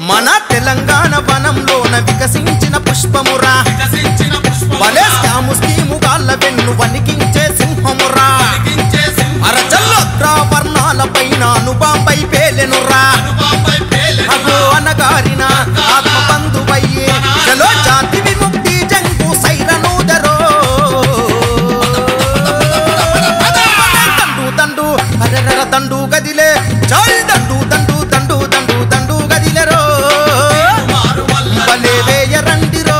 మన తెలంగాణ వనంలోన వికసించిన పుష్పమురా వికసించిన పుష్పమురా, భలే స్కాము స్కీము గాళ్ళ వెన్ను వణికించే సింహమురా వెలిగించే సింహమురా, అరచల్లోత్రా వర్ణాల పైన అనుబాంబై పేలెనురా అనుబాంబై పేలెనురా. అగో అనగారిన ఆత్మ బంధువయ్యే చలో జాతి విముక్తి జంగు సైరనూదరో దండు దండు అరెరర దండు గదిలే చాయ్ దండు దండు దండు దండు దండు గదిలెరో మారు వల్ల భలే వేయ రండిరో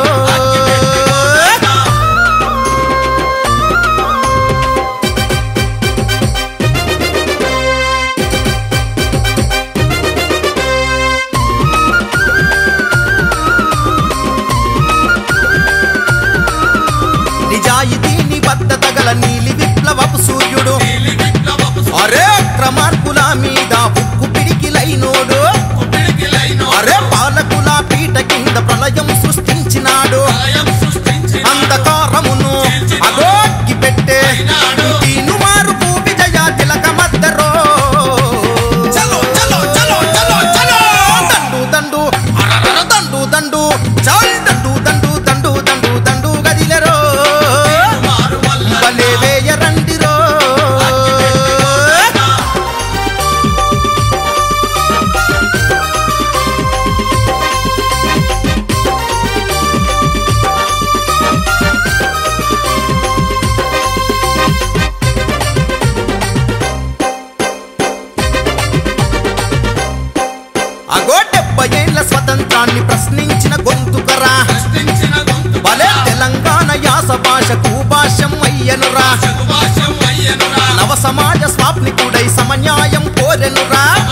నిజాయితీ నిబద్ధత గల నీలి విప్లవపు సూర్యుడు నీలి విప్లవపు అరే అక్రమార్కుల మీద ఉక్కు పిడికిలైనోడు పిడికిలైన అరే పాలకుల పీట కింద ప్రళయం సృష్టించినాడు ప్రళయం సృష్టించిన అంధకారమును అగోక్కి పెట్టే తీను మారుపు విజయ తిలకమద్దరో చలో చలో చలో చలో చలో దండు దండు అరరర దండు దండు చాయ్ దండు దండు దండు దండు దండు గదిలెరో మారు వల్ల భలే వేయ రండిరో అగో డెబ్బై ఏళ్ల స్వతంత్రాన్ని ప్రశ్నించిన గొంతుకరా ప్రశ్నించిన గొంతు భలే తెలంగాణ యాస భాషకు భాష్యం అయ్యనురా భాషం అయ్యనురా నవ సమాజ స్వాప్నికుడై సమన్యాయం కోరెనురా